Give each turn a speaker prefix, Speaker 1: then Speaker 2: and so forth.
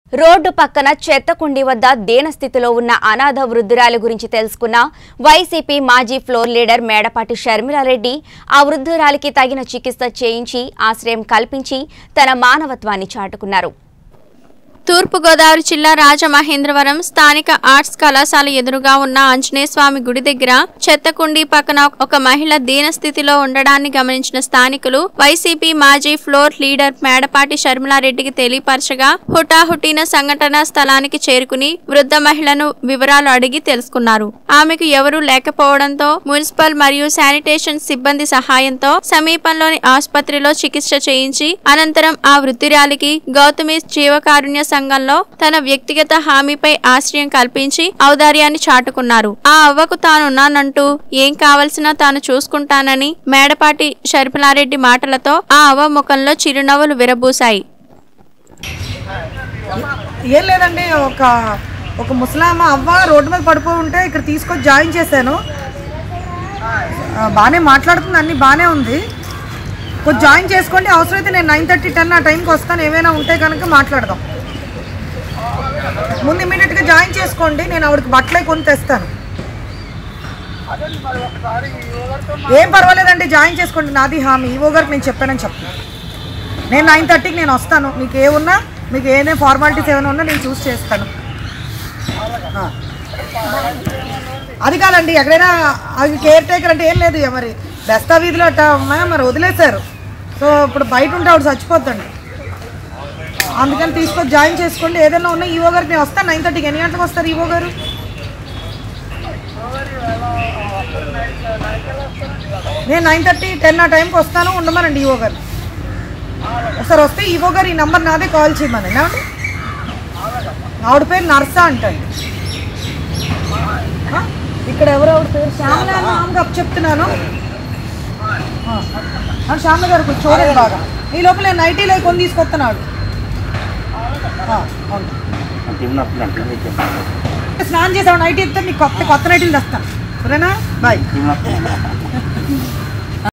Speaker 1: Road పక్కన చెత్తకుండి వద్ద దేనస్థితిలో ఉన్న అనాథ వృద్ధురాలి గురించి తెలుసుకున్న వైసీపీ మాజీ ఫ్లోర్ లీడర్ మేడపాటి షర్మిలారెడ్డి ఆ వృద్ధురాలికి తగిన చికిత్స చేయించి ఆశ్రయం కల్పించి తన మానవత్వాన్ని చాటుకున్నారు
Speaker 2: తూర్పుగోదావరి జిల్లా రాజమహేంద్రవరం స్థానిక ఆర్ట్స్ కళాశాల ఎదురుగా ఉన్న ఆంజనేయ స్వామి గుడి దగ్గర చెత్తకుండి పక్కన ఒక మహిళ దీనస్థితిలో ఉండడాన్ని గమనించిన స్థానికులు వైసీపీ మాజీ ఫ్లోర్ లీడర్ మేడపాటి షర్మిలారెడ్డికి తెలియపరచగా హుటాహుటిన సంఘటనా స్థలానికి చేరుకుని వృద్ధ మహిళను వివరాలు అడిగి తెలుసుకున్నారు ఆమెకు ఎవరూ లేకపోవడంతో మున్సిపల్ మరియు శానిటేషన్ సిబ్బంది సహాయంతో సమీపంలోని ఆసుపత్రిలో చికిత్స చేయించి అనంతరం ఆ వృత్తిరాలికి గౌతమి జీవకారుణ్య సంఘంలో తన వ్యక్తిగత హామీపై ఆశ్రయం కల్పించి ఔదార్యాన్ని చాటుకున్నారు ఆ అవ్వకు తానున్నానంటూ ఏం కావలసినా తాను చూసుకుంటానని మేడపాటి షర్మిలారెడ్డి మాటలతో ఆ అవ్వ ముఖంలో చిరునవ్వులు విరబూశాయి
Speaker 3: ఏం లేదండి ఒక ఒక ముసలామ అవ్వ రోడ్డు మీద పడిపోయి ఉంటే ఇక్కడ తీసుకొచ్చి జాయిన్ చేశాను ఆ, బాగానే మాట్లాడుతుంది అన్ని బాగానే ఉంది కొంచెం జాయిన్ చేసుకోండి అవసరమైతే నేను నైన్ థర్టీ టెన్ ఆ టైంకి వస్తాను ఏమైనా ఉంటే కనుక మాట్లాడదాం ముందు ఇమీడియట్గా జాయిన్ చేసుకోండి నేను ఆవిడకి బట్టలే కొని తెస్తాను ఏం పర్వాలేదండి జాయిన్ చేసుకోండి నాది హామీ ఈవో గారికి నేను చెప్పానని చెప్తాను నేను నైన్ థర్టీకి నేను వస్తాను మీకు ఏ ఉన్నా మీకు ఏదైనా ఫార్మాలిటీస్ ఏమైనా ఉన్నా నేను చూస్ చేస్తాను ఆ. అది కాదండి ఎక్కడైనా అది కేర్ టేకర్ అంటే ఏం లేదు మరి బెస్తా వీధిలో అట్ట అమ్మా మరి వదిలేశారు సో ఇప్పుడు బయట ఉంటే ఆవిడ చచ్చిపోద్దండి అందుకని తీసుకొని జాయిన్ చేసుకోండి ఏదైనా ఉన్నా ఈవో గారికి నేను వస్తాను నైన్ థర్టీకి ఎన్ని గంటలకు వస్తారు ఈవో గారు నేను నైన్ థర్టీ టెన్ ఆ టైంకి వస్తాను ఉండమనండి ఈవో గారు ఒకసారి వస్తే ఈవో గారు ఈ నెంబర్ నాదే కాల్ చేయమని ఏమండి ఆవిడ పేరు నర్సా అంటండి ఆ? ఇక్కడ ఎవరు ఆవిడ పేరు శ్యామల అని మామూలుగా అప్పు చెప్తున్నాను ఆ. ఆ, శ్యామల గారు కొంచెం చూడండి బాగా ఈ లోపల నేను నైటీలో కొని తీసుకొస్తున్నాడు ఆ, అవును స్నానం చేసావు నైట్ ఇస్తే నీకు కొత్త కొత్త నైటీలు తెస్తాను సరేనా బాయ్